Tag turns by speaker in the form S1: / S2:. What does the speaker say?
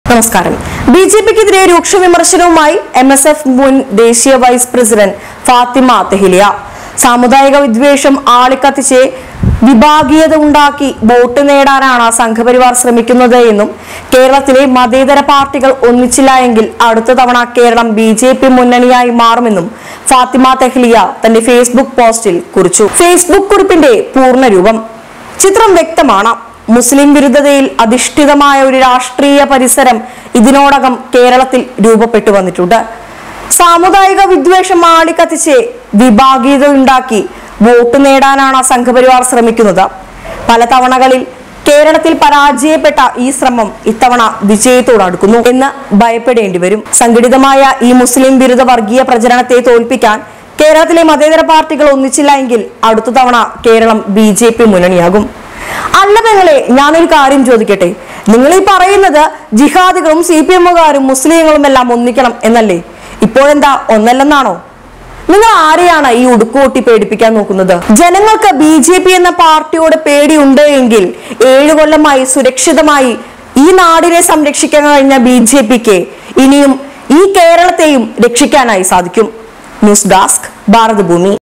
S1: നമസ്കാരം B J പിക്കെതിരെ രൂക്ഷ വിമർശനവുമായി എം എസ് എഫ് മുൻ ദേശീയ വൈസ് പ്രസിഡന്റ് ഫാത്തിമ തെഹിലിയ സാമുദായിക വിദ്വേഷം ആളിക്കത്തിച്ച് വിഭാഗീയത ഉണ്ടാക്കി വോട്ട് നേടാനാണ് സംഘപരിവാർ ശ്രമിക്കുന്നത് എന്നും കേരളത്തിലെ മതേതര പാർട്ടികൾ ഒന്നിച്ചില്ല എങ്കിൽ അടുത്ത തവണ കേരളം ബി ജെ പി മുന്നണിയായി മാറുമെന്നും ഫാത്തിമ തെഹ്ലിയ തന്റെ ഫേസ്ബുക്ക് പോസ്റ്റിൽ കുറിച്ചു ഫേസ്ബുക്ക് കുറിപ്പിന്റെ പൂർണ്ണരൂപം ചിത്രം വ്യക്തമാണ് മുസ്ലിം വിരുദ്ധതയിൽ അധിഷ്ഠിതമായ ഒരു രാഷ്ട്രീയ പരിസരം ഇതിനോടകം കേരളത്തിൽ രൂപപ്പെട്ടു വന്നിട്ടുണ്ട് സാമുദായിക വിദ്വേഷം ആളിക്കത്തിച്ച് വിഭാഗീയത ഉണ്ടാക്കി വോട്ട് നേടാനാണ് സംഘപരിവാർ ശ്രമിക്കുന്നത് പല തവണകളിൽ കേരളത്തിൽ പരാജയപ്പെട്ട ഈ ശ്രമം ഇത്തവണ വിജയത്തോടടുക്കുന്നു എന്ന് ഭയപ്പെടേണ്ടി വരും സംഘടിതമായ ഈ മുസ്ലിം വിരുദ്ധ വർഗീയ പ്രചരണത്തെ തോൽപ്പിക്കാൻ കേരളത്തിലെ മതേതര പാർട്ടികൾ ഒന്നിച്ചില്ല എങ്കിൽ അടുത്ത തവണ കേരളം ബി ജെ പി മുന്നണിയാകും അല്ല പെങ്ങളെ ഞാനൊരു കാര്യം ചോദിക്കട്ടെ നിങ്ങൾ ഈ പറയുന്നത് ജിഹാദികളും സി പി എമ്മുകാരും മുസ്ലിങ്ങളും എല്ലാം ഒന്നിക്കണം എന്നല്ലേ ഇപ്പോഴെന്താ ഒന്നല്ലെന്നാണോ നിങ്ങൾ ആരെയാണ് ഈ ഉടുക്കുകൊട്ടി പേടിപ്പിക്കാൻ നോക്കുന്നത് ജനങ്ങൾക്ക് ബി ജെ പി എന്ന പാർട്ടിയോട് പേടിയുണ്ട് എങ്കിൽ ഏഴു കൊല്ലമായി സുരക്ഷിതമായി ഈ നാടിനെ സംരക്ഷിക്കാൻ കഴിഞ്ഞ ബി ജെ പിക്ക് ഇനിയും ഈ കേരളത്തെയും രക്ഷിക്കാനായി സാധിക്കും ന്യൂസ് ഡെസ്ക് ഭാരതഭൂമി